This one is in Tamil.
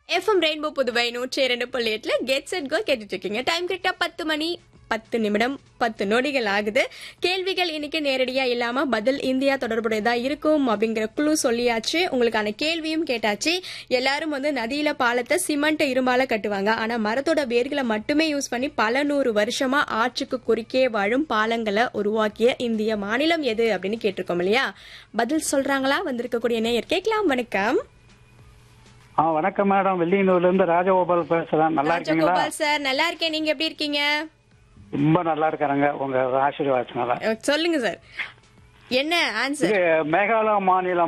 எஃப்எம் ரெயின்போ புதுவை நூற்றி இரண்டு புள்ளி எட்டுல கெட் செட் கோ கேட்டுட்டு இருக்கீங்க டைம் கரெக்டா பத்து மணி பத்து நிமிடம் பத்து நொடிகள் ஆகுது கேள்விகள் இன்னைக்கு நேரடியா இல்லாம பதில் இந்தியா தொடர்புடையதா இருக்கும் அப்படிங்கிற குழு சொல்லியாச்சு உங்களுக்கான கேள்வியும் கேட்டாச்சு எல்லாரும் வந்து நதியில பாலத்தை சிமெண்ட் இரும்பால கட்டுவாங்க ஆனா மரத்தோட வேர்களை மட்டுமே யூஸ் பண்ணி பல நூறு வருஷமா ஆற்றுக்கு குறுக்கே வாழும் பாலங்களை உருவாக்கிய இந்திய மாநிலம் எது அப்படின்னு கேட்டிருக்கோம் இல்லையா பதில் சொல்றாங்களா வந்திருக்கக்கூடிய நேயர் கேட்கலாம் வணக்கம் ஆ வணக்கம் மேடம் வெள்ளியனூர்ல இருந்து ராஜகோபால் பேசுறேன் நல்லா இருக்கீங்களா ராஜகோபால் சார் நல்லா இருக்கேன் நீங்க எப்படி இருக்கீங்க ரொம்ப நல்லா இருக்காருங்க உங்க ஆசீர்வாதத்தினால அஹ் சொல்லுங்க சார் என்ன ஆன்சர் இது மேகாலயா மாநிலம்